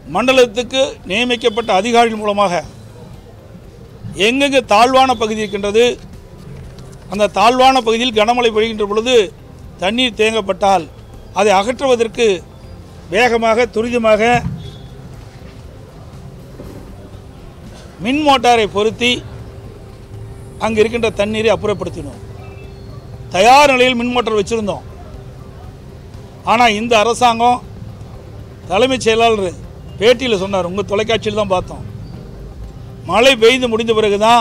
மண்டலத்துக்கு நியமிக்கப்பட்ட அதிகாரிகள் மூலமாக எங்கெங்கே தாழ்வான பகுதி இருக்கின்றது அந்த தாழ்வான பகுதியில் கனமழை பெய்கின்ற பொழுது தண்ணீர் தேங்கப்பட்டால் அதை அகற்றுவதற்கு வேகமாக துரிதமாக மின் மோட்டாரை பொருத்தி அங்கே இருக்கின்ற தண்ணீரை அப்புறப்படுத்தினோம் தயார் நிலையில் மின் மோட்டார் வச்சுருந்தோம் ஆனால் இந்த அரசாங்கம் தலைமைச் செயலாளர் பேட்டியில் சொன்னார் உங்கள் தொலைக்காட்சியில் தான் பார்த்தோம் மழை பெய்து முடிந்த பிறகு தான்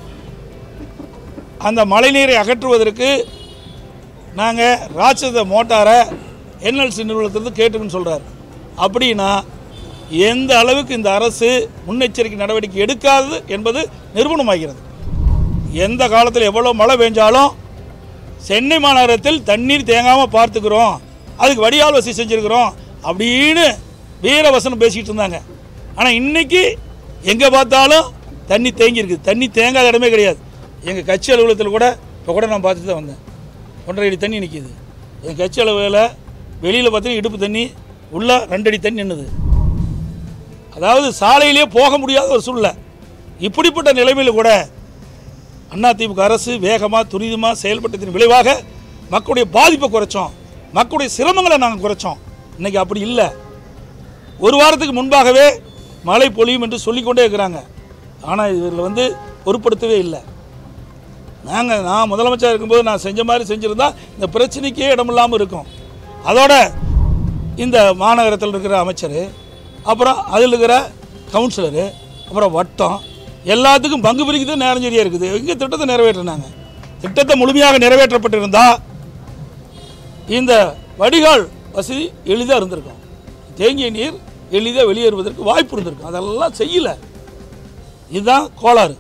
அந்த மழைநீரை அகற்றுவதற்கு நாங்கள் ராட்சத மோட்டாரை என்எல்சி நிறுவனத்திலிருந்து கேட்டுக்குன்னு சொல்கிறார் அப்படின்னா எந்த அளவுக்கு இந்த அரசு முன்னெச்சரிக்கை நடவடிக்கை எடுக்காது என்பது நிரூபணமாகிறது எந்த காலத்தில் எவ்வளோ மழை பெஞ்சாலும் சென்னை மாநகரத்தில் தண்ணீர் தேங்காமல் பார்த்துக்கிறோம் அதுக்கு வடிகால் வசதி செஞ்சுருக்கிறோம் அப்படின்னு வீரவசனம் பேசிக்கிட்டு இருந்தாங்க ஆனால் இன்னைக்கு எங்கே பார்த்தாலும் தண்ணி தேங்கி இருக்குது தண்ணி தேங்காத இடமே கிடையாது எங்கள் கட்சி அலுவலகத்தில் கூட இப்போ கூட நான் பார்த்துட்டு தான் வந்தேன் ஒன்றரை அடி தண்ணி நிற்கிது எங்கள் கட்சி அலுவலில் வெளியில் பார்த்தீங்கன்னா இடுப்பு தண்ணி உள்ள ரெண்டடி தண்ணி நின்றுது அதாவது சாலையிலே போக முடியாத ஒரு சூழ்நிலை இப்படிப்பட்ட நிலைமையில் கூட அதிமுக அரசு வேகமாக துரிதமாக செயல்பட்டதின் விளைவாக மக்களுடைய பாதிப்பை குறைச்சோம் மக்களுடைய சிரமங்களை நாங்கள் குறைச்சோம் இன்னைக்கு அப்படி இல்லை ஒரு வாரத்துக்கு முன்பாகவே மழை பொழியும் என்று சொல்லிக்கொண்டே இருக்கிறாங்க ஆனால் இதில் வந்து பொருட்படுத்தவே இல்லை நாங்கள் நான் முதலமைச்சர் இருக்கும்போது நான் செஞ்ச மாதிரி செஞ்சுருந்தா இந்த பிரச்சனைக்கே இடமில்லாமல் இருக்கும் அதோட இந்த மாநகரத்தில் இருக்கிற அமைச்சர் அப்புறம் அதில் இருக்கிற கவுன்சிலரு அப்புறம் வட்டம் எல்லாத்துக்கும் பங்கு பிரிக்கிறது நேரம் சரியாக இருக்குது எங்கே திட்டத்தை நிறைவேற்றினாங்க திட்டத்தை முழுமையாக நிறைவேற்றப்பட்டிருந்தா இந்த வடிகால் வசதி எளிதாக இருந்திருக்கும் தேங்கிய நீர் எளிதாக வெளியேறுவதற்கு வாய்ப்பு இருந்திருக்கும் அதெல்லாம் செய்யலை இதுதான் கோளாறு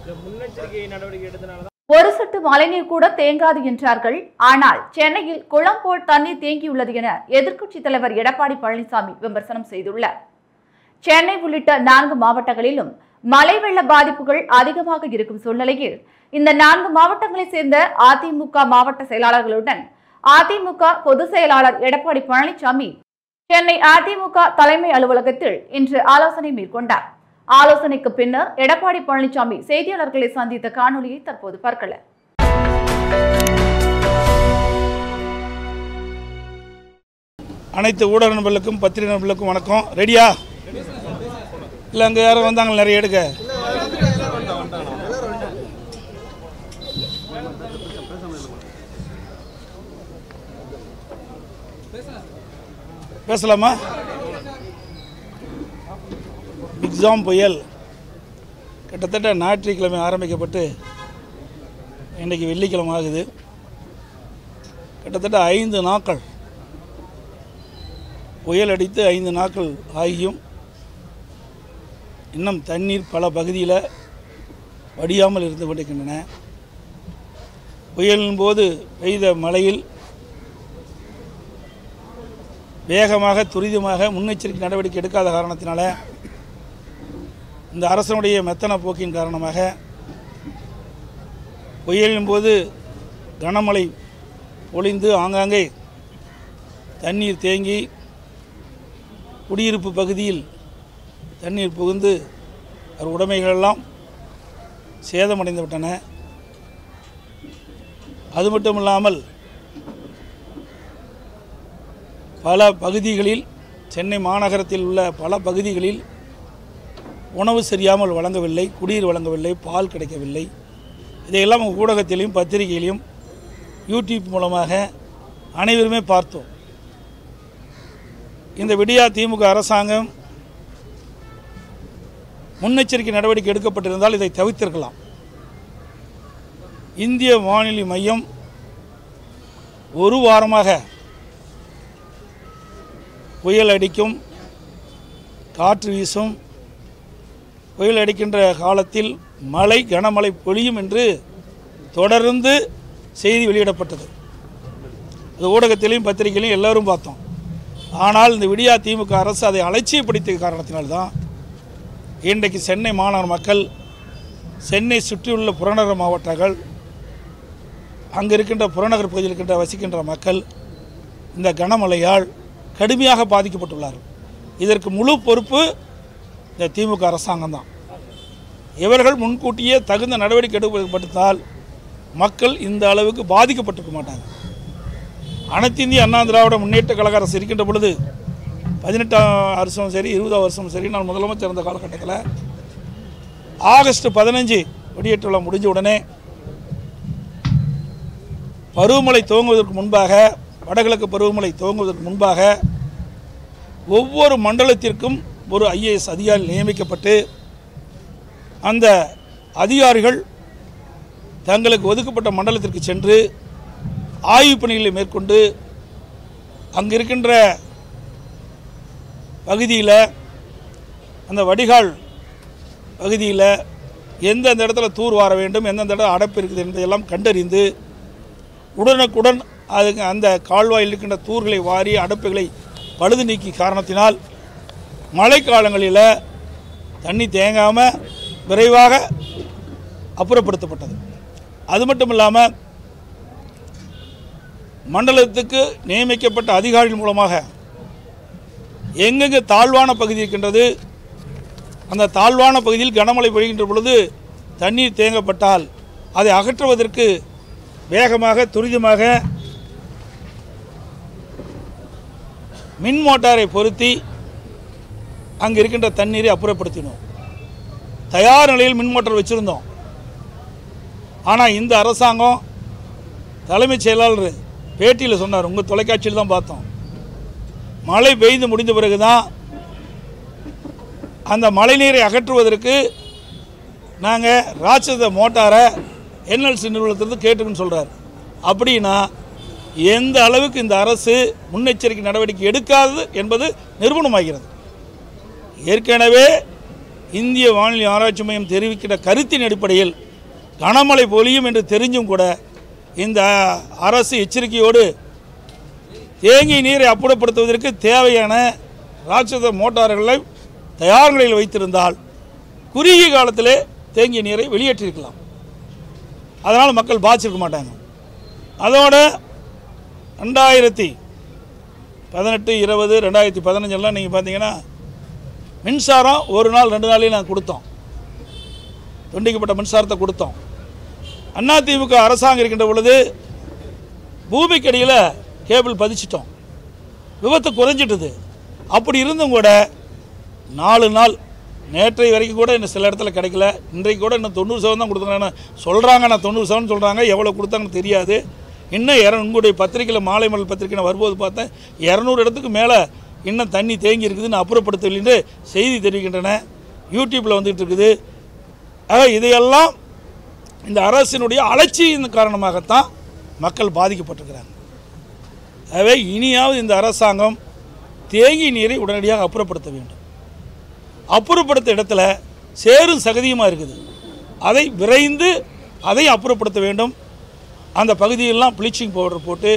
ஒரு சொட்டு மழைநீர் கூட தேங்காது என்றார்கள் ஆனால் சென்னையில் குளம் போல் தண்ணீர் தேங்கியுள்ளது என எதிர்க்கட்சித் தலைவர் எடப்பாடி பழனிசாமி விமர்சனம் செய்துள்ளார் சென்னை உள்ளிட்ட நான்கு மாவட்டங்களிலும் மழை வெள்ள பாதிப்புகள் அதிகமாக இருக்கும் சூழ்நிலையில் இந்த நான்கு மாவட்டங்களைச் சேர்ந்த அதிமுக மாவட்ட செயலாளர்களுடன் அதிமுக பொதுச் செயலாளர் எடப்பாடி பழனிசாமி சென்னை அதிமுக தலைமை அலுவலகத்தில் இன்று ஆலோசனை மேற்கொண்டார் ஆலோசனைக்கு பின்னர் எடப்பாடி பழனிசாமி செய்தியாளர்களை சந்தித்த காணொலியை தற்போது பார்க்கலாம் அனைத்து ஊடக நண்பர்களுக்கும் பத்திரிகை நண்பர்களுக்கும் வணக்கம் ரெடியா இல்லை அங்கே யாரும் வந்தாங்க நிறைய எடுக்க பேசலாமா மிக்ஸாம் புயல் கிட்டத்தட்ட ஞாயிற்றுக்கிழமை ஆரம்பிக்கப்பட்டு இன்றைக்கி வெள்ளிக்கிழமை ஆகுது கிட்டத்தட்ட ஐந்து நாட்கள் புயல் அடித்து ஐந்து நாட்கள் ஆகியும் இன்னும் தண்ணீர் பல பகுதியில் வடியாமல் இருந்து கொண்டிருக்கின்றன புயலின் போது பெய்த மழையில் வேகமாக துரிதமாக முன்னெச்சரிக்கை நடவடிக்கை எடுக்காத காரணத்தினால இந்த அரசனுடைய மெத்தன போக்கின் காரணமாக புயலின் போது கனமழை பொழிந்து ஆங்காங்கே தண்ணீர் தேங்கி குடியிருப்பு பகுதியில் தண்ணீர் புகுந்து அவர் உடைமைகளெல்லாம் சேதமடைந்து விட்டன அது மட்டும் இல்லாமல் பல பகுதிகளில் சென்னை மாநகரத்தில் உள்ள பல பகுதிகளில் உணவு சரியாமல் வழங்கவில்லை குடிநீர் வழங்கவில்லை பால் கிடைக்கவில்லை இதையெல்லாம் ஊடகத்திலையும் பத்திரிகையிலையும் யூடியூப் மூலமாக அனைவருமே பார்த்தோம் இந்த விடியா திமுக அரசாங்கம் முன்னெச்சரிக்கை நடவடிக்கை எடுக்கப்பட்டிருந்தால் இதை தவிர்த்திருக்கலாம் இந்திய வானிலை மையம் ஒரு வாரமாக புயல் அடிக்கும் காற்று வீசும் புயல் அடிக்கின்ற காலத்தில் மழை கனமழை பொழியும் என்று தொடர்ந்து செய்தி வெளியிடப்பட்டது அது ஊடகத்திலையும் பத்திரிகையிலையும் எல்லோரும் பார்த்தோம் ஆனால் இந்த விடியா திமுக அரசு அதை அலட்சியப்படுத்திய காரணத்தினால்தான் இன்றைக்கு சென்னை மாநகர மக்கள் சென்னை சுற்றியுள்ள புறநகர் மாவட்டங்கள் அங்கே இருக்கின்ற புறநகர் பகுதியில் இருக்கின்ற வசிக்கின்ற மக்கள் இந்த கனமழையால் கடுமையாக பாதிக்கப்பட்டுள்ளார்கள் இதற்கு முழு பொறுப்பு இந்த திமுக அரசாங்கம் தான் இவர்கள் முன்கூட்டியே தகுந்த நடவடிக்கை எடுக்கப்பட்டால் மக்கள் இந்த அளவுக்கு பாதிக்கப்பட்டிருக்க மாட்டாங்க அனைத்து இந்திய அண்ணா திராவிட முன்னேற்ற கழக அரசு இருக்கின்ற பொழுது பதினெட்டாம் வருஷம் சரி இருபதாம் வருஷம் சரி நான் முதலமைச்சர் இருந்த காலகட்டத்தில் ஆகஸ்ட் பதினஞ்சு வெடியேற்று விழா முடிஞ்ச உடனே பருவமழை துவங்குவதற்கு முன்பாக வடகிழக்கு பருவமழை துவங்குவதற்கு முன்பாக ஒவ்வொரு மண்டலத்திற்கும் ஒரு ஐஏஎஸ் அதிகாரி நியமிக்கப்பட்டு அந்த அதிகாரிகள் தங்களுக்கு ஒதுக்கப்பட்ட மண்டலத்திற்கு சென்று ஆய்வுப் பணிகளை மேற்கொண்டு அங்கே இருக்கின்ற பகுதியில் அந்த வடிகால் பகுதியில் எந்தெந்த இடத்துல தூர் வார வேண்டும் எந்தெந்த இடம் அடைப்பு இருக்குது என்பதையெல்லாம் கண்டறிந்து உடனுக்குடன் அதுக்கு அந்த கால்வாயில் இருக்கின்ற தூர்களை வாரி அடைப்புகளை பழுது நீக்கி காரணத்தினால் மழைக்காலங்களில் தண்ணி தேங்காமல் விரைவாக அப்புறப்படுத்தப்பட்டது அது மட்டும் இல்லாமல் மண்டலத்துக்கு நியமிக்கப்பட்ட அதிகாரிகள் மூலமாக எங்கெங்கே தாழ்வான பகுதி இருக்கின்றது அந்த தாழ்வான பகுதியில் கனமழை பெய்கின்ற பொழுது தண்ணீர் தேங்கப்பட்டால் அதை அகற்றுவதற்கு வேகமாக துரிதமாக மின் மோட்டாரை பொருத்தி அங்கே இருக்கின்ற தண்ணீரை அப்புறப்படுத்தினோம் தயார் நிலையில் மின் மோட்டார் வச்சுருந்தோம் ஆனால் இந்த அரசாங்கம் தலைமைச் செயலாளர் பேட்டியில் சொன்னார் உங்கள் தொலைக்காட்சியில் தான் பார்த்தோம் மழை பெய்து முடிந்த பிறகு தான் அந்த மழைநீரை அகற்றுவதற்கு நாங்கள் ராட்சத மோட்டாரை என்எல்சி நிறுவனத்திலிருந்து கேட்டுக்குன்னு சொல்கிறார் அப்படின்னா எந்த அளவுக்கு இந்த அரசு முன்னெச்சரிக்கை நடவடிக்கை எடுக்காது என்பது நிரூபணமாகிறது ஏற்கனவே இந்திய வானிலை ஆராய்ச்சி மையம் தெரிவிக்கிற கருத்தின் அடிப்படையில் கனமழை பொழியும் என்று தெரிஞ்சும் கூட இந்த அரசு எச்சரிக்கையோடு தேங்கிய நீரை அப்புறப்படுத்துவதற்கு தேவையான ராட்சத மோட்டார்களை தயார் நிலையில் வைத்திருந்தால் குறுகிய காலத்திலே தேங்கிய நீரை வெளியேற்றிருக்கலாம் அதனால் மக்கள் பாதிச்சிருக்க மாட்டாங்க அதோட ரெண்டாயிரத்தி பதினெட்டு இருபது ரெண்டாயிரத்தி பதினஞ்செல்லாம் நீங்கள் பார்த்தீங்கன்னா மின்சாரம் ஒரு நாள் ரெண்டு நாளையும் நாங்கள் கொடுத்தோம் துண்டிக்கப்பட்ட மின்சாரத்தை கொடுத்தோம் அதிமுக அரசாங்கம் இருக்கின்ற பொழுது பூமிக்கடியில் கேபிள் பதிச்சிட்டோம் விபத்து குறைஞ்சிட்டுது அப்படி இருந்தும் கூட நாலு நாள் நேற்றை வரைக்கும் கூட இன்னும் சில இடத்துல கிடைக்கல இன்றைக்கு கூட இன்னும் தொண்ணூறு சதவீதம் தான் கொடுத்தாங்க சொல்கிறாங்க நான் தொண்ணூறு சதவீதம் சொல்கிறாங்க எவ்வளோ கொடுத்தாங்கன்னு தெரியாது இன்னும் இர உங்களுடைய பத்திரிக்கையில் மாலை மலர் பத்திரிக்கை நான் வரும்போது பார்த்தேன் இரநூறு இடத்துக்கு மேலே இன்னும் தண்ணி தேங்கி இருக்குதுன்னு அப்புறப்படுத்தவில்லை என்று செய்தி தெரிவிக்கின்றன யூடியூப்பில் வந்துகிட்டு இருக்குது ஆக இதையெல்லாம் இந்த அரசினுடைய அலட்சியின் காரணமாகத்தான் மக்கள் பாதிக்கப்பட்டிருக்கிறாங்க ஆகவே இனியாவது இந்த அரசாங்கம் தேங்கி நீரை உடனடியாக அப்புறப்படுத்த வேண்டும் அப்புறப்படுத்த இடத்துல சேரும் சகதியுமாக இருக்குது அதை விரைந்து அதை அப்புறப்படுத்த வேண்டும் அந்த பகுதியெல்லாம் ப்ளீச்சிங் பவுடர் போட்டு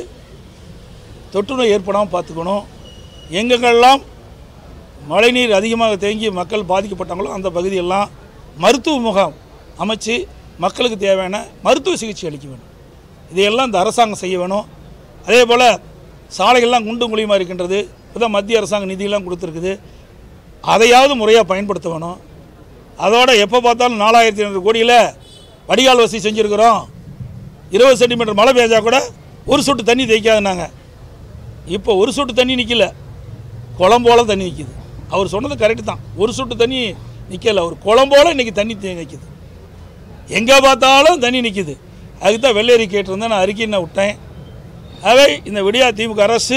தொற்று நோய் ஏற்படாமல் பார்த்துக்கணும் எங்கெங்கெல்லாம் மழைநீர் அதிகமாக தேங்கி மக்கள் பாதிக்கப்பட்டாங்களோ அந்த பகுதியெல்லாம் மருத்துவ முகாம் அமைச்சு மக்களுக்கு தேவையான மருத்துவ சிகிச்சை அளிக்க வேண்டும் இதையெல்லாம் இந்த அரசாங்கம் செய்ய வேணும் அதே போல் சாலைகள்லாம் குண்டு குழியுமா இருக்கின்றது இப்போதான் மத்திய அரசாங்கம் நிதியெல்லாம் கொடுத்துருக்குது அதையாவது முறையாக பயன்படுத்த வேணும் அதோட எப்போ பார்த்தாலும் நாலாயிரத்தி ஐநூறு கோடியில் வடிகால் வசதி செஞ்சுருக்கிறோம் இருபது சென்டிமீட்டர் மழை பெஞ்சா கூட ஒரு சொட்டு தண்ணி தேய்க்காதுனாங்க இப்போ ஒரு சொட்டு தண்ணி நிற்கல குளம்போல தண்ணி நிற்கிது அவர் சொன்னது கரெக்டு தான் ஒரு சொட்டு தண்ணி நிற்கல ஒரு குளம்போல இன்றைக்கி தண்ணி தே நிற்கிது எங்கே பார்த்தாலும் தண்ணி நிற்கிது அதுக்கு தான் வெள்ளேரி கேட்டிருந்தேன் நான் அறிக்கை நான் விட்டேன் ஆகவே இந்த விடியா திமுக அரசு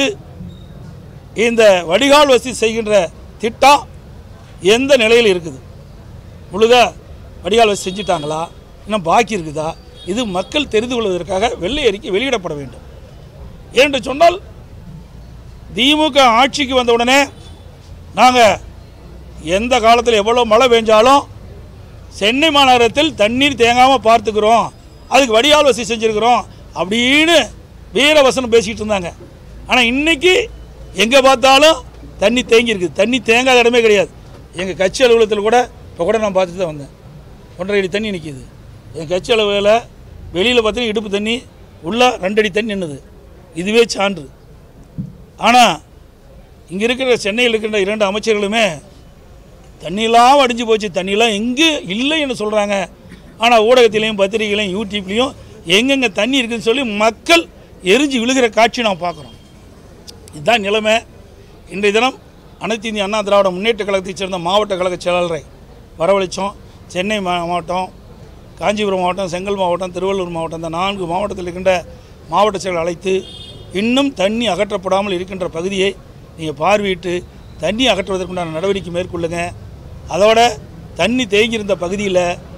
இந்த வடிகால் வசதி செய்கின்ற திட்டம் எந்த நிலையில் இருக்குது முழுதாக வடிகால் வசதி செஞ்சிட்டாங்களா இன்னும் பாக்கி இருக்குதா இது மக்கள் தெரிந்து கொள்வதற்காக வெள்ளை அறிக்கை வெளியிடப்பட வேண்டும் ஏனென்று சொன்னால் திமுக ஆட்சிக்கு வந்த உடனே நாங்கள் எந்த காலத்தில் எவ்வளோ மழை பெஞ்சாலும் சென்னை மாநகரத்தில் தண்ணீர் தேங்காமல் பார்த்துக்கிறோம் அதுக்கு வடிகால் வசதி செஞ்சுருக்கிறோம் அப்படின்னு வீரவசனம் பேசிக்கிட்டு இருந்தாங்க ஆனால் இன்றைக்கி எங்கே பார்த்தாலும் தண்ணி தேங்கி இருக்குது தண்ணி தேங்காத இடமே கிடையாது எங்கள் கட்சி அலுவலகத்தில் கூட இப்போ கூட நான் பார்த்துட்டு தான் வந்தேன் ஒன்றரை அடி தண்ணி நிற்கிது என் கட்சி அலுவலில் வெளியில் பார்த்தீங்கன்னா இடுப்பு தண்ணி உள்ளே ரெண்டு அடி தண்ணி நின்றுது இதுவே சான்று ஆனால் இங்கே இருக்கிற சென்னையில் இருக்கின்ற இரண்டு அமைச்சர்களுமே தண்ணியெல்லாம் அடிஞ்சு போச்சு தண்ணியெல்லாம் எங்கே இல்லைன்னு சொல்கிறாங்க ஆனால் ஊடகத்திலையும் பத்திரிகையிலையும் யூடியூப்லேயும் எங்கெங்கே தண்ணி இருக்குதுன்னு சொல்லி மக்கள் எரிஞ்சு விழுகிற காட்சி நாம் பார்க்குறோம் இதுதான் நிலைமை இன்றைய தினம் அனைத்து இந்திய அண்ணா திராவிட முன்னேற்ற கழகத்தைச் சேர்ந்த மாவட்ட கழக செயலாளரை வரவழைச்சோம் சென்னை மா- மாவட்டம் காஞ்சிபுரம் மாவட்டம் செங்கல் மாவட்டம் திருவள்ளூர் மாவட்டம் இந்த நான்கு மாவட்டத்தில் இருக்கின்ற மாவட்ட செயலர் அழைத்து இன்னும் தண்ணி அகற்றப்படாமல் இருக்கின்ற பகுதியை நீங்கள் பார்வையிட்டு தண்ணி அகற்றுவதற்குண்டான நடவடிக்கை மேற்கொள்ளுங்க அதோட தண்ணி தேங்கியிருந்த பகுதியில்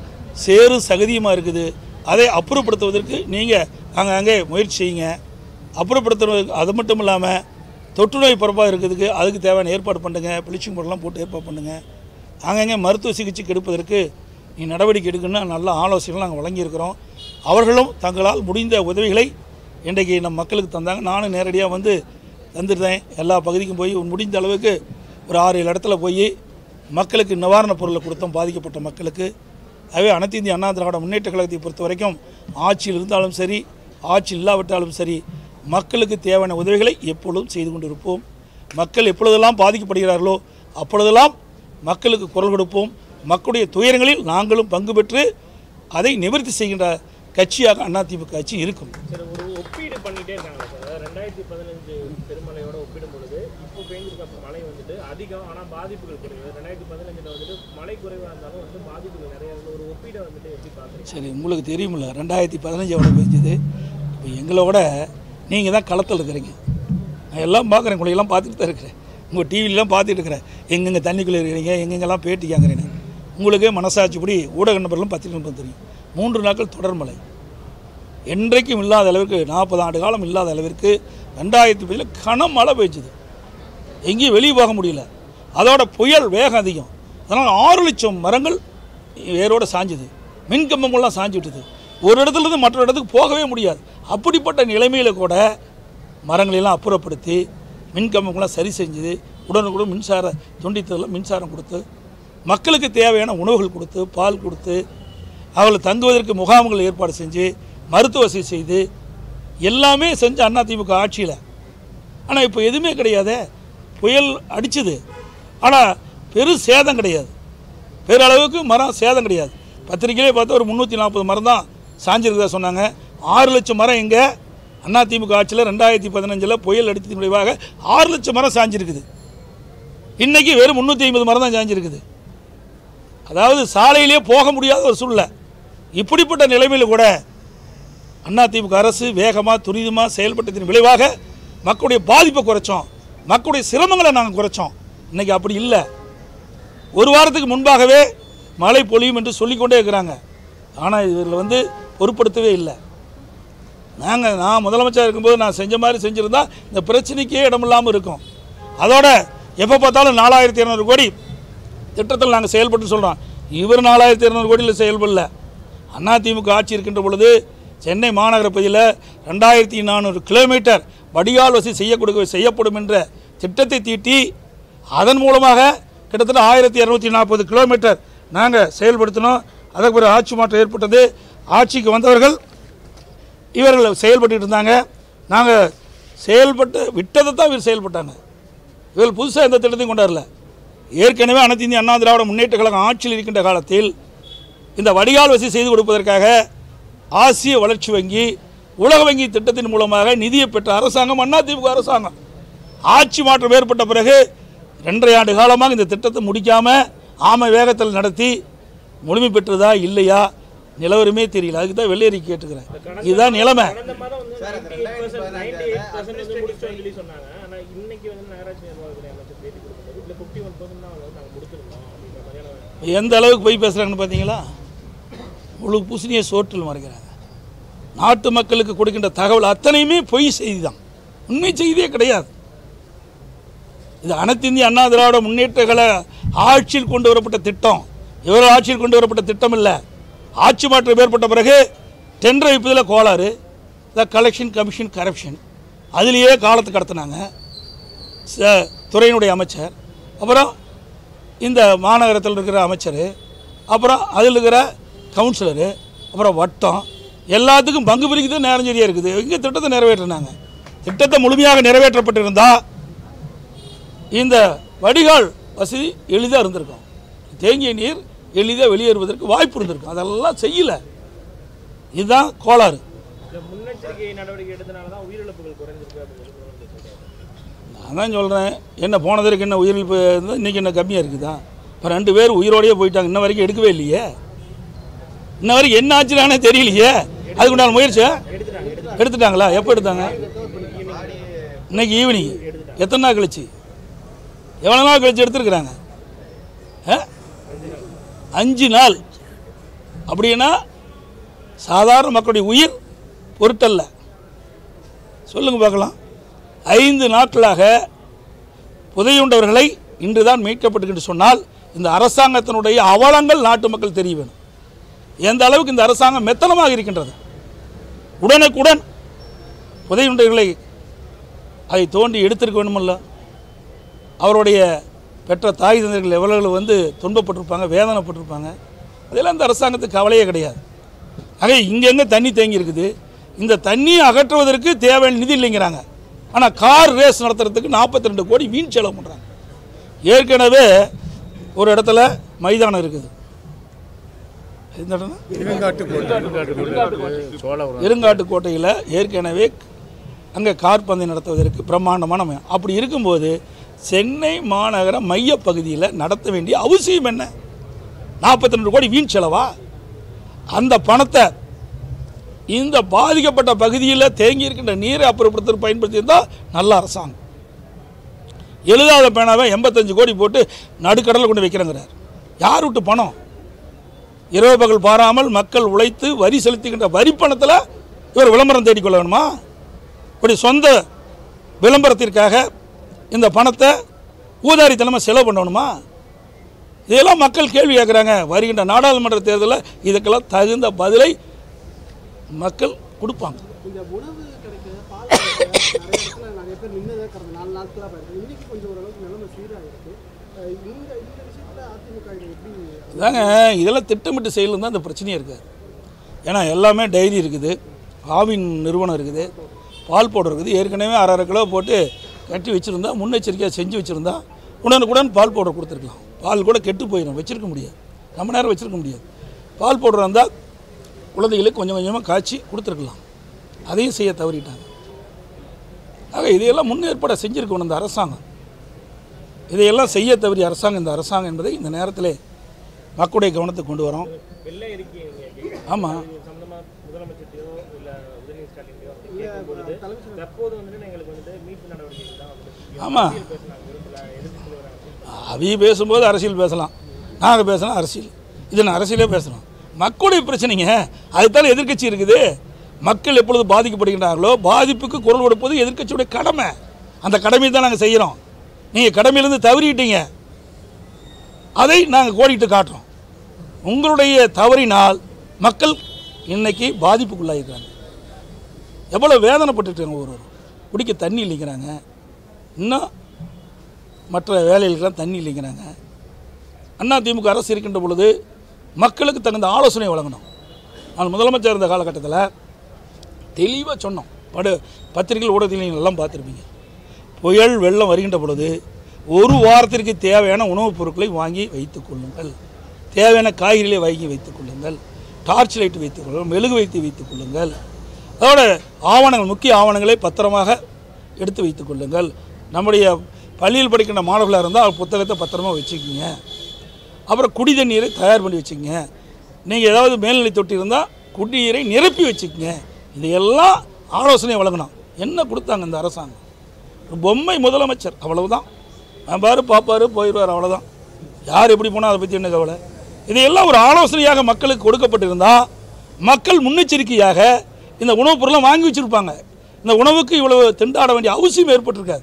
சேரும் சகதியுமாக இருக்குது அதை அப்புறப்படுத்துவதற்கு நீங்கள் அங்கங்கே முயற்சி செய்யுங்க அப்புறப்படுத்துறது அது மட்டும் இல்லாமல் தொற்று நோய் பரப்பாக இருக்கிறதுக்கு அதுக்கு தேவையான ஏற்பாடு பண்ணுங்க ப்ளீச்சிங் பவுடர்லாம் போட்டு ஏற்பாடு பண்ணுங்கள் அங்கங்கே மருத்துவ சிகிச்சைக்கு எடுப்பதற்கு நீ நடவடிக்கை எடுக்கணும்னு நல்ல ஆலோசனைகள் நாங்கள் வழங்கியிருக்கிறோம் அவர்களும் தங்களால் முடிந்த உதவிகளை இன்றைக்கு நம் மக்களுக்கு தந்தாங்க நானும் நேரடியாக வந்து தந்துருந்தேன் எல்லா பகுதிக்கும் போய் முடிந்த அளவுக்கு ஒரு ஆறு ஏழு இடத்துல போய் மக்களுக்கு நிவாரணப் பொருளை கொடுத்தோம் பாதிக்கப்பட்ட மக்களுக்கு ஆகவே அனைத்து இந்திய அண்ணா திராவிட முன்னேற்ற கழகத்தை பொறுத்த வரைக்கும் ஆட்சியில் இருந்தாலும் சரி ஆட்சி இல்லாவிட்டாலும் சரி மக்களுக்கு தேவையான உதவிகளை எப்பொழுதும் செய்து கொண்டிருப்போம் மக்கள் எப்பொழுதெல்லாம் பாதிக்கப்படுகிறார்களோ அப்பொழுதெல்லாம் மக்களுக்கு குரல் கொடுப்போம் மக்களுடைய துயரங்களில் நாங்களும் பங்கு பெற்று அதை நிவர்த்தி செய்கின்ற கட்சியாக அதிமுக கட்சி இருக்கும் சார் ஒரு ஒப்பீடு பண்ணிட்டே இருக்காங்க சார் ரெண்டாயிரத்தி பதினஞ்சு பெருமழையோட ஒப்பிடும் பொழுது இப்போ பெய்ஞ்சிருக்க மழை வந்துட்டு அதிகம் ஆனால் பாதிப்புகள் குறைவு ரெண்டாயிரத்தி பதினஞ்சில் வந்துட்டு மழை குறைவாக இருந்தாலும் வந்து பாதிப்புகள் நிறைய இருக்கு ஒரு ஒப்பீடை வந்துட்டு எப்படி பார்க்குறீங்க சரி உங்களுக்கு தெரியுமில்ல ரெண்டாயிரத்தி பதினஞ்சு எவ்வளோ பெஞ்சது இப்போ எங்களோட நீங்கள் தான் களத்தில் இருக்கிறீங்க நான் எல்லாம் பார்க்குறேன் உங்களை எல்லாம் பார்த்துட்டு தான் இருக்கிறேன் உங்கள் டிவிலலாம் பார்த்துட்டு இருக்கிறேன் எங்கெங்கே தண்ணிக்குள்ளே இருக்கிறீங்க எங்கெங்கெல்லாம் பேட்டி கேட்குறேன்னு உங்களுக்கே மனசாட்சிப்படி ஊடக நபர்களும் பத்திரிகை நபர்களும் தெரியும் மூன்று நாட்கள் தொடர் மழை என்றைக்கும் இல்லாத அளவிற்கு நாற்பது ஆண்டு காலம் இல்லாத அளவிற்கு ரெண்டாயிரத்தி பதில் கனமழை பெய்ஞ்சுது எங்கேயும் வெளியே போக முடியல அதோட புயல் வேகம் அதிகம் அதனால் ஆறு லட்சம் மரங்கள் வேரோட சாஞ்சுது மின் கம்பங்கள்லாம் சாஞ்சு விட்டுது ஒரு இடத்துல இருந்து மற்றொரு இடத்துக்கு போகவே முடியாது அப்படிப்பட்ட நிலைமையில் கூட மரங்களெல்லாம் அப்புறப்படுத்தி மின் கம்பங்கள்லாம் சரி செஞ்சது உடனுக்குடன் மின்சார துண்டித்ததில் மின்சாரம் கொடுத்து மக்களுக்கு தேவையான உணவுகள் கொடுத்து பால் கொடுத்து அவங்களை தங்குவதற்கு முகாம்கள் ஏற்பாடு செஞ்சு மருத்துவ வசதி செய்து எல்லாமே செஞ்ச அதிமுக ஆட்சியில் ஆனால் இப்போ எதுவுமே கிடையாதே புயல் அடிச்சுது ஆனால் பெரு சேதம் கிடையாது பேரளவுக்கு மரம் சேதம் கிடையாது பத்திரிக்கையிலே பார்த்தா ஒரு முந்நூற்றி நாற்பது மரம் தான் சாஞ்சிருக்கிறதா சொன்னாங்க ஆறு லட்சம் மரம் எங்கே அதிமுக ஆட்சியில் ரெண்டாயிரத்தி பதினஞ்சில் புயல் அடித்ததின் விளைவாக ஆறு லட்சம் மரம் சாஞ்சிருக்குது இன்றைக்கி வெறும் முந்நூற்றி ஐம்பது மரம் தான் சாஞ்சிருக்குது அதாவது சாலையிலே போக முடியாத ஒரு சூழ்நிலை இப்படிப்பட்ட நிலைமையில் கூட அதிமுக அரசு வேகமாக துரிதமாக செயல்பட்டதின் விளைவாக மக்களுடைய பாதிப்பை குறைச்சோம் மக்களுடைய சிரமங்களை நாங்கள் குறைச்சோம் இன்றைக்கி அப்படி இல்லை ஒரு வாரத்துக்கு முன்பாகவே மழை பொழியும் என்று சொல்லிக்கொண்டே இருக்கிறாங்க ஆனால் இதில் வந்து பொருட்படுத்தவே இல்லை நாங்கள் நான் முதலமைச்சர் இருக்கும்போது நான் செஞ்ச மாதிரி செஞ்சுருந்தா இந்த பிரச்சனைக்கே இடமில்லாமல் இருக்கும் அதோட எப்போ பார்த்தாலும் நாலாயிரத்தி இரநூறு கோடி திட்டத்தில் நாங்கள் செயல்பட்டு சொல்கிறோம் இவர் நாலாயிரத்தி இரநூறு கோடியில் செயல்படல அதிமுக ஆட்சி இருக்கின்ற பொழுது சென்னை மாநகர பகுதியில் ரெண்டாயிரத்தி நானூறு கிலோமீட்டர் வடிகால் வசதி செய்ய கொடுக்க செய்யப்படும் என்ற திட்டத்தை தீட்டி அதன் மூலமாக கிட்டத்தட்ட ஆயிரத்தி இரநூத்தி நாற்பது கிலோமீட்டர் நாங்கள் செயல்படுத்தினோம் அதற்கு பிறகு ஆட்சி மாற்றம் ஏற்பட்டது ஆட்சிக்கு வந்தவர்கள் இவர்கள் செயல்பட்டு இருந்தாங்க நாங்கள் செயல்பட்டு விட்டதை தான் இவர் செயல்பட்டாங்க இவர்கள் புதுசாக எந்த திட்டத்தையும் கொண்டாடல ஏற்கனவே அனைத்து இந்திய அண்ணா திராவிட முன்னேற்ற கழகம் ஆட்சியில் இருக்கின்ற காலத்தில் இந்த வடிகால் வசதி செய்து கொடுப்பதற்காக ஆசிய வளர்ச்சி வங்கி உலக வங்கி திட்டத்தின் மூலமாக நிதியை பெற்ற அரசாங்கம் அதிமுக அரசாங்கம் ஆட்சி மாற்றம் ஏற்பட்ட பிறகு ரெண்டரை ஆண்டு காலமாக இந்த திட்டத்தை முடிக்காமல் ஆமை வேகத்தில் நடத்தி முழுமை பெற்றதா இல்லையா நிலவரமே தெரியல அதுக்கு தான் வெள்ளையறி கேட்டுக்கிறேன் இதுதான் நிலைமை கடந்த மாதம் வந்து ninety eight percent ninety eight percent வந்து முடிச்சோம்னு சொல்லி சொன்னாங்க ஆனால் இன்னைக்கு வந்து நகராட்சி நிர்வாகத்துறை அமைச்சர் பேட்டி கொடுக்கும்போது இல்லை ஃபிஃப்டி ஒன் பர்சன்ட் தான் வந்து நாங்கள் கொடுத்துருந்தோம் அப்படின்ற மாதிரியான எந்த அளவுக்கு போய் பேசுகிறாங்கன்னு பார்த்தீங்களா முழு பூசணியை சோற்றில் மறைக்கிறாங்க நாட்டு மக்களுக்கு கொடுக்கின்ற தகவல் அத்தனையுமே பொய் செய்தி தான் உண்மை செய்தியே கிடையாது இது அனைத்து இந்திய அண்ணா திராவிட முன்னேற்ற கழக ஆட்சியில் கொண்டு வரப்பட்ட திட்டம் இவர் ஆட்சியில் கொண்டு வரப்பட்ட திட்டம் இல்லை ஆட்சி மாற்றம் ஏற்பட்ட பிறகு டெண்டர் வைப்பதில் கோளாறு த கலெக்ஷன் கமிஷன் கரப்ஷன் அதிலேயே காலத்தை கடத்தினாங்க ச- துறையினுடைய அமைச்சர் அப்புறம் இந்த மாநகரத்தில் இருக்கிற அமைச்சர் அப்புறம் அதில் இருக்கிற கவுன்சிலரு அப்புறம் வட்டம் எல்லாத்துக்கும் பங்கு பிரிக்கிறது நேரம் சரியாக இருக்குது எங்கே திட்டத்தை நிறைவேற்றினாங்க திட்டத்தை முழுமையாக நிறைவேற்றப்பட்டிருந்தால் இந்த வடிகால் வசதி எளிதாக இருந்திருக்கும் தேங்கிய நீர் எளிதாக வெளியேறுவதற்கு வாய்ப்பு இருந்திருக்கும் அதெல்லாம் செய்யலை இதுதான் கோளாறு இந்த முன்னெச்சரிக்கை நடவடிக்கை எடுத்தனால தான் உயிரிழப்புகள் குறைஞ்சிருக்கு அப்படின்னு சொல்லி முதலமைச்சர் சொல்றாரு. நான் தான் சொல்கிறேன் என்ன போனதற்கு என்ன உயிரிழப்பு இருந்தால் இன்றைக்கி என்ன கம்மியாக இருக்குதா இப்போ ரெண்டு பேர் உயிரோடையே போயிட்டாங்க இன்ன வரைக்கும் எடுக்கவே இல்லையே இன்ன வரைக்கும் என்ன ஆச்சுனானே தெரியலையே அதுக்குண்டான முயற்சியா எடுத்துட்டாங்க எடுத்து எடுத்துட்டாங்களா எப்போ எடுத்தாங்க இன்னைக்கு ஈவினிங் எத்தனை நாள் கழிச்சு எவ்வளோ நாள் கழிச்சு எடுத்துருக்குறாங்க ஆ? அஞ்சு நாள் அப்படின்னா சாதாரண மக்களுடைய உயிர் பொருட்டல்ல சொல்லுங்க பார்க்கலாம் ஐந்து நாட்களாக புதையுண்டவர்களை இன்றுதான் மீட்கப்பட்டு சொன்னால் இந்த அரசாங்கத்தினுடைய அவலங்கள் நாட்டு மக்கள் தெரிய வேணும் எந்த அளவுக்கு இந்த அரசாங்கம் மெத்தனமாக இருக்கின்றது உடனுக்குடன் புதையுண்டவர்களை அதை தோண்டி எடுத்திருக்க வேணுமல்ல அவருடைய பெற்ற தாய் தந்தைகள் எவ்வளவு வந்து துன்பப்பட்டிருப்பாங்க வேதனைப்பட்டிருப்பாங்க அதெல்லாம் இந்த அரசாங்கத்துக்கு கவலையே கிடையாது ஆக இங்கெங்கே தண்ணி தேங்கி இருக்குது இந்த தண்ணியை அகற்றுவதற்கு தேவையான நிதி இல்லைங்கிறாங்க ஆனால் கார் ரேஸ் நடத்துறதுக்கு நாற்பத்தி ரெண்டு கோடி வீண் செலவு பண்ணுறாங்க ஏற்கனவே ஒரு இடத்துல மைதானம் இருக்குது எந்த இடம்னா இருங்காட்டு கோட்டையில் ஏற்கனவே அங்கே கார் பந்தயம் நடத்துவதற்கு பிரம்மாண்டமான மையம். அப்படி இருக்கும்போது சென்னை மாநகர மையப்பகுதியில் நடத்த வேண்டிய அவசியம் என்ன நாற்பத்தி ரெண்டு கோடி வீண் செலவா அந்த பணத்தை இந்த பாதிக்கப்பட்ட பகுதியில் தேங்கி இருக்கின்ற நீரை அப்புறப்படுத்த பயன்படுத்தியிருந்தால் நல்ல அரசாங்கம் எழுதாத பேனாவை எண்பத்தஞ்சு கோடி போட்டு நடுக்கடலில் கொண்டு வைக்கிறேங்கிறார் யார் விட்டு பணம் இரவு பகல் பாராமல் மக்கள் உழைத்து வரி செலுத்துகின்ற வரி பணத்தில் இவர் விளம்பரம் தேடிக்கொள்ள வேணுமா இப்படி சொந்த விளம்பரத்திற்காக இந்த பணத்தை ஊதாரித்தனமாக செலவு பண்ணணுமா இதெல்லாம் மக்கள் கேள்வி கேட்குறாங்க வருகின்ற நாடாளுமன்ற தேர்தலில் இதுக்கெல்லாம் தகுந்த பதிலை மக்கள் கொடுப்பாங்க இந்த உணவு கிடைக்கிற பாதுகாப்பு நிறைய இடத்துல நிறைய பேர் நின்னதே கடந்த நாலு நாட்களாக பாருங்க இன்னைக்கு கொஞ்சம் ஓரளவுக்கு நிலைமை சீராக இருக்கு அஹ் இந்த இந்த விஷயத்துல அதிமுக இதை எப்படி இதாங்க இதெல்லாம் திட்டமிட்டு செயலும் தான் இந்த பிரச்சனையே இருக்குது ஏன்னா எல்லாமே டைரி இருக்குது ஆவின் நிறுவனம் இருக்குது பால் பவுடர் இருக்குது ஏற்கனவே அரை அரை கிலோ போட்டு கட்டி வச்சுருந்தா முன்னெச்சரிக்கையாக செஞ்சு வச்சுருந்தா உடனுக்குடன் பால் பவுடர் கொடுத்துருக்கலாம் பால் கூட கெட்டு போயிடும் வச்சிருக்க முடியாது ரொம்ப நேரம் வச்சிருக்க முடியாது பால் பவுடர் இருந்தால் குழந்தைகளுக்கு கொஞ்சம் கொஞ்சமாக காய்ச்சி கொடுத்துருக்கலாம் அதையும் செய்ய தவறிட்டாங்க ஆக இதையெல்லாம் முன்னேற்பாடை செஞ்சுருக்கணும் இந்த அரசாங்கம் இதையெல்லாம் செய்ய தவறிய அரசாங்கம் இந்த அரசாங்கம் என்பதை இந்த நேரத்திலே மக்களுடைய கவனத்துக்கு கொண்டு வரோம் வெள்ளை அறிக்கை நீங்க கேட்குறீங்க. ஆமாம் இது சம்பந்தமா முதலமைச்சர்கிட்டயோ இல்ல உதயநிதி ஸ்டாலின்டையோ வந்து கேட்கும் பொழுது தற்போது வந்துட்டு எங்களுக்கு வந்துட்டு மீட்பு நடவடிக்கைகள் தான் வந்துட்டு ஆமாம் அரசியல் பேசினாங்க விரும்பல எதிர்த்து தலைவராக அவிய பேசும்போது அரசியல் பேசலாம் நாங்கள் பேசலாம் அரசியல் இது நான் அரசியலே பேசுகிறோம் மக்களுடைய பிரச்சனைங்க அதுதான் எதிர்க்கட்சி இருக்குது மக்கள் எப்பொழுது பாதிக்கப்படுகின்றார்களோ பாதிப்புக்கு குரல் கொடுப்பது எதிர்க்கட்சியுடைய கடமை அந்த கடமையை தான் நாங்கள் செய்கிறோம் நீங்கள் கடமையிலேருந்து தவறிட்டீங்க அதை நாங்கள் கோடிட்டு காட்டுறோம் உங்களுடைய தவறினால் மக்கள் இன்னைக்கு பாதிப்புக்குள்ளாயிருக்காங்க எவ்வளோ வேதனைப்பட்டுருக்காங்க ஒருவர் குடிக்க தண்ணி இல்லைங்கிறாங்க இன்னும் மற்ற வேலைகளுக்கெல்லாம் தண்ணி இல்லைங்கிறாங்க அண்ணா திமுக அரசு இருக்கின்ற பொழுது மக்களுக்கு தகுந்த ஆலோசனை வழங்கணும் நான் முதலமைச்சர் இருந்த காலகட்டத்தில் தெளிவாக சொன்னோம் படு பத்திரிகை ஊடகத்தில் நீங்கள் எல்லாம் பார்த்துருப்பீங்க புயல் வெள்ளம் வருகின்ற பொழுது ஒரு வாரத்திற்கு தேவையான உணவுப் பொருட்களை வாங்கி வைத்துக் கொள்ளுங்கள் தேவையான காய்கறிகளை வாங்கி வைத்துக் கொள்ளுங்கள் டார்ச் லைட் வைத்துக் கொள்ளுங்கள் மெழுகு வைத்து வைத்துக் கொள்ளுங்கள் அதோட ஆவணங்கள் முக்கிய ஆவணங்களை பத்திரமாக எடுத்து வைத்துக் கொள்ளுங்கள் நம்முடைய பள்ளியில் படிக்கின்ற மாணவர்களாக இருந்தால் புத்தகத்தை பத்திரமா வச்சுக்கிங்க அப்புறம் குடி தண்ணீரை தயார் பண்ணி வச்சுக்கங்க நீங்கள் ஏதாவது மேல்நிலை தொட்டி இருந்தால் குடிநீரை நிரப்பி வச்சுக்கங்க இதையெல்லாம் ஆலோசனை வழங்கணும் என்ன கொடுத்தாங்க இந்த அரசாங்கம் ஒரு பொம்மை முதலமைச்சர் அவ்வளவுதான் நான் பாரு பார்ப்பாரு போயிடுவார் அவ்வளோதான் யார் எப்படி போனால் அதை பற்றி என்ன கவலை இதையெல்லாம் ஒரு ஆலோசனையாக மக்களுக்கு கொடுக்கப்பட்டிருந்தால் மக்கள் முன்னெச்சரிக்கையாக இந்த உணவுப் பொருளை வாங்கி வச்சுருப்பாங்க இந்த உணவுக்கு இவ்வளவு திண்டாட வேண்டிய அவசியம் ஏற்பட்டிருக்காது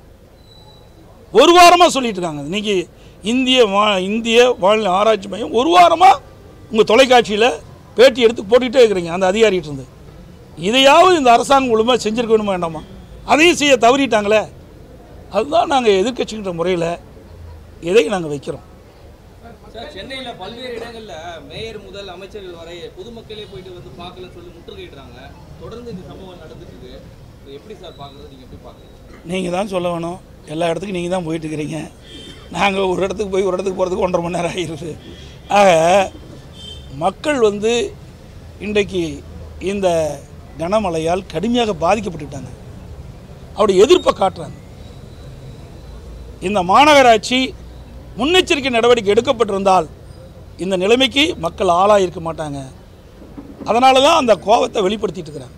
ஒரு வாரமாக சொல்லிட்டு இருக்காங்க இன்னைக்கு இந்திய வா இந்திய வானிலை ஆராய்ச்சி மையம் ஒரு வாரமாக உங்கள் தொலைக்காட்சியில் பேட்டி எடுத்து போட்டுக்கிட்டே இருக்கிறீங்க அந்த அதிகாரிகிட்ட இருந்து இதையாவது இந்த அரசாங்கம் ஒழுங்காக செஞ்சிருக்க வேணுமா வேண்டாமா அதையும் செய்ய தவறிட்டாங்களே அதுதான் நாங்கள் எதிர்க்கட்சிங்கிற முறையில் இதை நாங்கள் வைக்கிறோம் சார் சென்னையில பல்வேறு இடங்கள்ல மேயர் முதல் அமைச்சர்கள் வரை பொதுமக்களே போயிட்டு வந்து பார்க்கலன்னு சொல்லி முற்றுகையிடுறாங்க தொடர்ந்து இந்த சம்பவம் நடந்துட்டு இருக்கு இது எப்படி சார் பார்க்குறது நீங்கள் எப்படி பார்க்குறீங்க நீங்கள் தான் சொல்ல வேணும் எல்லா இடத்துக்கும் நீங்கள் தான் போயிட்டு இருக்கிறீங்க நாங்கள் ஒரு இடத்துக்கு போய் ஒரு இடத்துக்கு போகிறதுக்கு ஒன்றரை மணி நேரம் ஆகிடுது ஆக மக்கள் வந்து இன்றைக்கு இந்த கனமழையால் கடுமையாக பாதிக்கப்பட்டுட்டாங்க அவருடைய எதிர்ப்பை காட்டுறாங்க இந்த மாநகராட்சி முன்னெச்சரிக்கை நடவடிக்கை எடுக்கப்பட்டிருந்தால் இந்த நிலைமைக்கு மக்கள் ஆளாயிருக்க மாட்டாங்க அதனால தான் அந்த கோபத்தை வெளிப்படுத்திட்டு இருக்கிறாங்க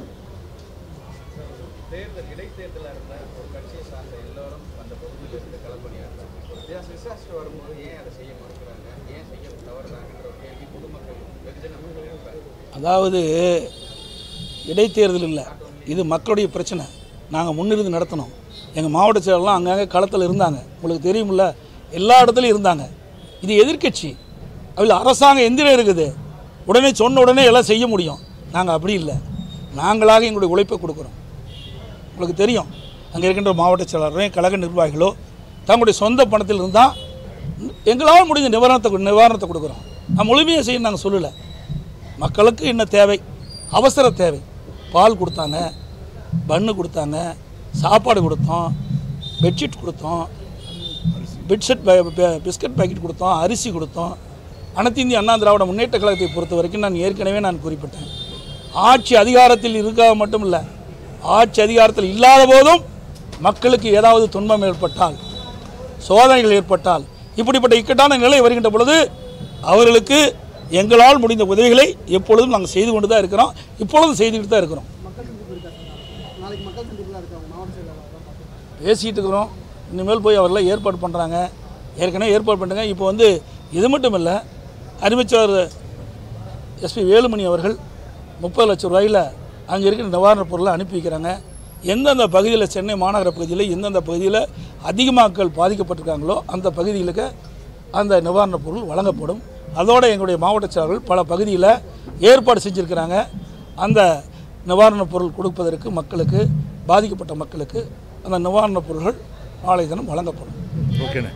தேர்தல் இடைத்தேர்தலாக இருந்தால் ஒரு கட்சியை சார்ந்த எல்லாரும் அந்த பகுதியில் இருந்து களப்பணியாற்றாங்க டிசாஸ்டர் வரும்போது ஏன் அதை செய்ய மறுக்கிறாங்க ஏன் செய்ய தவறுறாங்கன்ற ஒரு கேள்வி பொதுமக்கள் வெகுஜன மக்கள் எழுப்புறாங்க அதாவது இடைத்தேர்தல் இல்லை இது மக்களுடைய பிரச்சனை நாங்கள் முன்னிருந்து நடத்தினோம் எங்கள் மாவட்ட செயலர்லாம் அங்கங்கே களத்தில் இருந்தாங்க உங்களுக்கு தெரியுமில்ல எல்லா இடத்துலையும் இருந்தாங்க இது எதிர்க்கட்சி அதில் அரசாங்கம் எந்திரம் இருக்குது உடனே சொன்ன உடனே எல்லாம் செய்ய முடியும் நாங்கள் அப்படி இல்லை நாங்களாக எங்களுடைய உழைப்பை கொடுக்குறோம் உங்களுக்கு தெரியும் அங்கே இருக்கின்ற மாவட்ட செயலாளரும் கழக நிர்வாகிகளோ தங்களுடைய சொந்த பணத்தில் இருந்தால் எங்களால் முடிஞ்ச நிவாரணத்தை கொடு- நிவாரணத்தை கொடுக்குறோம் நான் முழுமையாக செய்ய நாங்கள் சொல்லலை மக்களுக்கு என்ன தேவை அவசர தேவை பால் கொடுத்தாங்க பன்னு கொடுத்தாங்க சாப்பாடு கொடுத்தோம் பெட்ஷீட் கொடுத்தோம் பெட்ஷீட் பிஸ்கட் பாக்கெட் கொடுத்தோம் அரிசி கொடுத்தோம் அனைத்து இந்திய அண்ணா திராவிட முன்னேற்ற கழகத்தை பொறுத்த வரைக்கும் நான் ஏற்கனவே நான் குறிப்பிட்டேன் ஆட்சி அதிகாரத்தில் இருக்க மட்டும் இல்லை ஆட்சி அதிகாரத்தில் இல்லாத போதும் மக்களுக்கு ஏதாவது துன்பம் ஏற்பட்டால் சோதனைகள் ஏற்பட்டால் இப்படிப்பட்ட இக்கட்டான நிலை வருகின்ற பொழுது அவர்களுக்கு எங்களால் முடிந்த உதவிகளை எப்பொழுதும் நாங்கள் செய்து கொண்டு தான் இருக்கிறோம் இப்பொழுதும் செய்துக்கிட்டு தான் இருக்கிறோம் மக்கள் சந்திப்பு இருக்கா சார் நாளைக்கு மக்கள் சந்திப்பு தான் இருக்காங்க மாவட்ட செயலாளர் தான் பார்த்துருக்கோம் பேசிகிட்டு இருக்கிறோம் இனிமேல் போய் அவரெல்லாம் ஏற்பாடு பண்ணுறாங்க ஏற்கனவே ஏற்பாடு பண்ணுங்க இப்போ வந்து இது மட்டும் இல்லை அறிவிச்சவர் எஸ்பி வேலுமணி அவர்கள் முப்பது லட்சம் ரூபாயில் அங்கே இருக்கிற நிவாரணப் பொருளை அனுப்பி வைக்கிறாங்க எந்தெந்த பகுதியில் சென்னை மாநகர பகுதியில் எந்தெந்த பகுதியில் அதிகமாக மக்கள் பாதிக்கப்பட்டிருக்காங்களோ அந்த பகுதிகளுக்கு அந்த நிவாரணப் பொருள் வழங்கப்படும் அதோடு எங்களுடைய மாவட்ட செயலர்கள் பல பகுதியில் ஏற்பாடு செஞ்சுருக்கிறாங்க அந்த நிவாரணப் பொருள் கொடுப்பதற்கு மக்களுக்கு பாதிக்கப்பட்ட மக்களுக்கு அந்த நிவாரணப் பொருள்கள் நாளை தினம் வழங்கப்படும் ஓகேண்ணே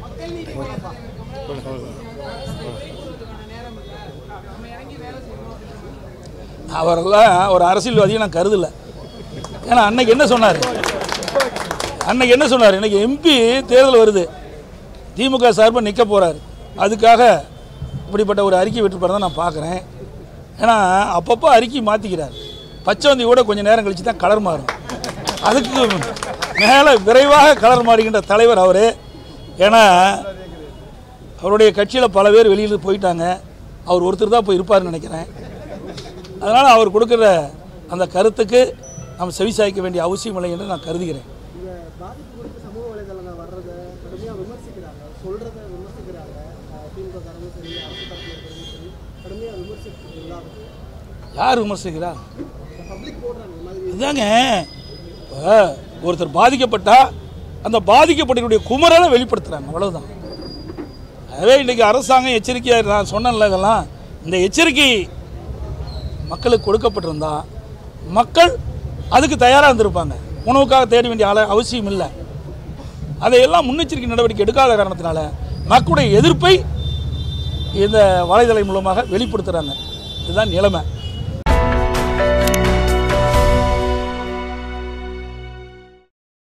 அவரெல்லாம் ஒரு அரசியல்வாதியை நான் கருதலை ஏன்னா அன்னைக்கு என்ன சொன்னார் அன்னைக்கு என்ன சொன்னார் இன்னைக்கு எம்பி தேர்தல் வருது திமுக சார்பாக நிற்க போகிறாரு அதுக்காக இப்படிப்பட்ட ஒரு அறிக்கை விட்டுருப்பாரு தான் நான் பார்க்குறேன் ஏன்னா அப்பப்போ அறிக்கை மாற்றிக்கிறார் பச்சைவந்தி கூட கொஞ்சம் நேரம் கழிச்சு தான் கலர் மாறும் அதுக்கு மேலே விரைவாக கலர் மாறுகின்ற தலைவர் அவர் ஏன்னா அவருடைய கட்சியில் பல பேர் வெளியில் போயிட்டாங்க அவர் ஒருத்தர் தான் போய் இருப்பார்னு நினைக்கிறேன் அதனால் அவர் கொடுக்குற அந்த கருத்துக்கு நாம் செவிசாய்க்க வேண்டிய அவசியம் இல்லை என்று நான் கருதுகிறேன் இந்த பாதிப்பு குறித்து சமூக வலைதளங்கள் வர்றதை கடுமையாக விமர்சிக்கிறாங்க சொல்கிறத விமர்சிக்கிறாங்க அஹ் திமுக காரங்களும் சரி அரசு தரப்பில் இருக்கிறவங்களும் சரி கடுமையாக விமர்சிக்கிறது இல்லாதது யார் விமர்சிக்கிறா பப்ளிக் போடுறாங்க இந்த மாதிரி இதுதாங்க இப்போ ஒருத்தர் பாதிக்கப்பட்டா அந்த பாதிக்கப்பட்டவருடைய குமரலை வெளிப்படுத்துகிறாங்க அவ்வளவுதான் அதே இன்றைக்கி அரசாங்கம் எச்சரிக்கையாக நான் சொன்னேன்ல இதெல்லாம் இந்த எச்சரிக்கை மக்களுக்கு கொடுக்கப்பட்டிருந்தா மக்கள் அதுக்கு தயாராக இருந்திருப்பாங்க உணவுக்காக தேட வேண்டிய ஆள அவசியம் இல்லை அதையெல்லாம் முன்னெச்சரிக்கை நடவடிக்கை எடுக்காத காரணத்தினால மக்களுடைய எதிர்ப்பை இந்த வலைதளம் மூலமாக வெளிப்படுத்துகிறாங்க இதுதான் நிலைமை